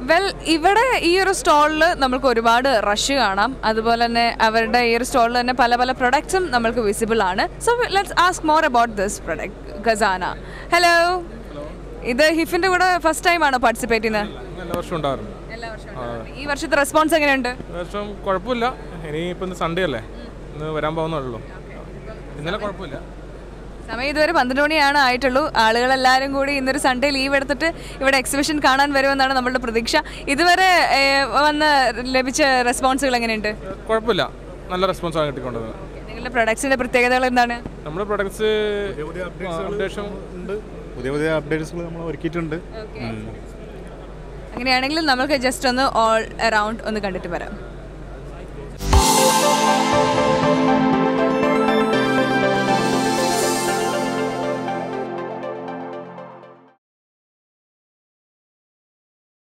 well ഇവിടെ ഈ ഒരു സ്റ്റോളിൽ നമുക്ക് ഒരുപാട് റഷ് കാണാം അതുപോലെ തന്നെ അവരുടെ ഈ ഒരു സ്റ്റോളിൽ തന്നെ പല പല പ്രൊഡക്ട്സും നമുക്ക് വിസിബിൾ ആണ് so let's ask more about this product ഖസാന ഹലോ ഇത് ഹിഫിന്റെ കൂടെ ഫസ്റ്റ് ടൈം ആണോ പാർട്ടിസിപ്പേറ്റ് ചെയ്യുന്നത് എല്ലാ വർഷവും ഉണ്ടാവാറുണ്ട് എല്ലാ വർഷവും ഈ വർഷത്തെ റെസ്പോൺസ് എങ്ങനെയുണ്ട് ഈ വർഷം കുഴപ്പമില്ല ഇനിയിപ്പോൾ ഇന്ന് സൺഡേ അല്ലേ ഇന്ന് വരാൻ പോകുന്നുള്ളൂ ഇന്നലെ കുഴപ്പമില്ല സമയം ഇതുവരെ പന്ത്രണ്ട് മണിയാണ് ആയിട്ടുള്ളൂ ആളുകളെല്ലാവരും കൂടി ഇന്നൊരു സൺഡേ ലീവ് എടുത്തിട്ട് ഇവിടെ എക്സിബിഷൻ കാണാൻ വരുമെന്നാണ് നമ്മളുടെ പ്രതീക്ഷ ഇതുവരെ ഏഹ്, വന്ന ലഭിച്ച റെസ്പോൺസുകൾ എങ്ങനെയുണ്ട് കുഴപ്പമില്ല നല്ല റെസ്പോൺസാണ് കിട്ടിക്കൊണ്ടത് നിങ്ങളുടെ പ്രൊഡക്ട്സിന്റെ പ്രത്യേകതകൾ എന്താണ് നമ്മുടെ പ്രൊഡക്ട്സ് അപ്ഡേഷൻ ഉണ്ട് പുതിയ പുതിയ അപ്ഡേറ്റ്സുകൾ നമ്മൾ ഒരുക്കിയിട്ടുണ്ട് അങ്ങനെയാണെങ്കിൽ നമുക്ക് ജസ്റ്റ് ഒന്ന് ഓൾ അറൗണ്ട് ഒന്ന് കണ്ടിട്ട് വരാം